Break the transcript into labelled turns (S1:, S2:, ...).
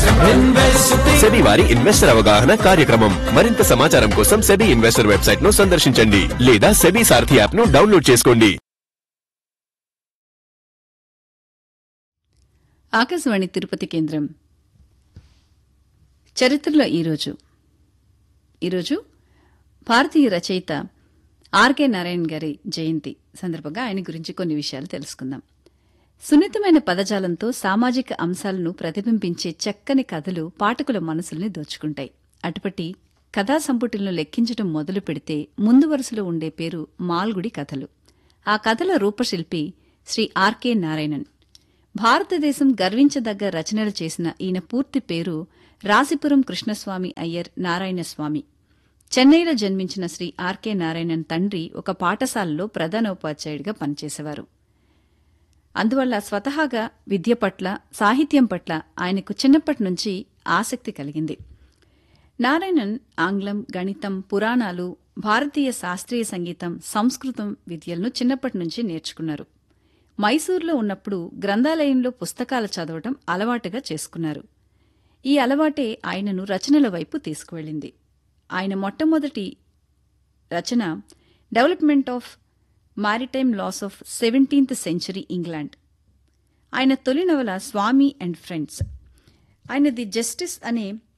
S1: SEBI వారి investor అవగాహన కార్యక్రమం మరింత సమాచారం కోసం సెబీ ఇన్వెస్టర్ వెబ్సైట్ ను సందర్శించండి లేదా సెబీ సారథి యాప్ ను డౌన్లోడ్ చేసుకోండి
S2: ఆకాశవాణి తిరుపతి కేంద్రం చరిత్రలో ఈరోజు ఈరోజు భారతీయ రచయిత ఆర్కే నారాయణ్ గారి జయంతి సందర్భంగా ఆయన గురించి కొన్ని విషయాలు తెలుసుకుందాం సున్నితమైన పదజాలంతో సామాజిక అంశాలను ప్రతిబింబించే చక్కని కథలు పాఠకుల మనసుల్ని దోచుకుంటాయి అటుపటి కథా సంపుటిలను లెక్కించడం మొదలు పెడితే ముందు వరుసలో ఉండే పేరు మాల్గుడి కథలు ఆ కథల రూపశిల్పి శ్రీ ఆర్కే నారాయణన్ భారతదేశం గర్వించదగ్గ రచనలు చేసిన ఈయన పూర్తి పేరు రాసిపురం కృష్ణస్వామి అయ్యర్ నారాయణస్వామి చెన్నైలో జన్మించిన శ్రీ ఆర్కే నారాయణన్ తండ్రి ఒక పాఠశాలలో ప్రధానోపాధ్యాయుడిగా పనిచేసేవారు అందువల్ల స్వతహాగా విద్య పట్ల సాహిత్యం పట్ల ఆయనకు చిన్నప్పటి నుంచి ఆసక్తి కలిగింది నారాయణన్ ఆంగ్లం గణితం పురాణాలు భారతీయ శాస్త్రీయ సంగీతం సంస్కృతం విద్యలను చిన్నప్పటి నుంచి నేర్చుకున్నారు మైసూర్లో ఉన్నప్పుడు గ్రంథాలయంలో పుస్తకాలు చదవటం అలవాటుగా చేసుకున్నారు ఈ అలవాటే ఆయనను రచనల వైపు తీసుకువెళ్ళింది ఆయన మొట్టమొదటి రచన development of maritime laws of seventeenth century England ఆయన తొలి నవల స్వామి అండ్ ఫ్రెండ్స్ ఆయన ది జస్టిస్ అనే